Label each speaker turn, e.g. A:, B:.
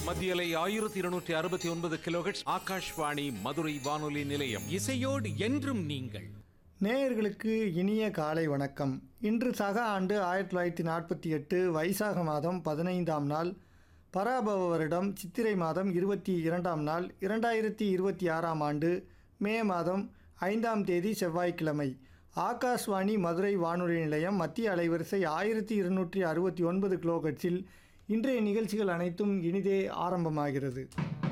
A: மத்தியலை ஆயிரத்தி இருநூற்றி அறுபத்தி ஒன்பது கிலோஹெட்ஸ் ஆகாஷ்வாணி மதுரை வானொலி நிலையம்
B: இசையோடு என்றும் நீங்கள்
C: நேயர்களுக்கு இனிய காலை வணக்கம் இன்று சக ஆண்டு ஆயிரத்தி தொள்ளாயிரத்தி நாற்பத்தி எட்டு வைசாக மாதம் பதினைந்தாம் நாள் பராபவ வருடம் சித்திரை மாதம் இருபத்தி இரண்டாம் நாள் இரண்டாயிரத்தி இருபத்தி ஆறாம் ஆண்டு மே மாதம் ஐந்தாம் தேதி செவ்வாய்க்கிழமை ஆகாஷ்வாணி மதுரை வானொலி நிலையம் மத்திய அலைவரிசை ஆயிரத்தி இருநூற்றி அறுபத்தி ஒன்பது கிலோகட்ஸில் இன்றைய நிகழ்ச்சிகள் அனைத்தும் இனிதே ஆரம்பமாகிறது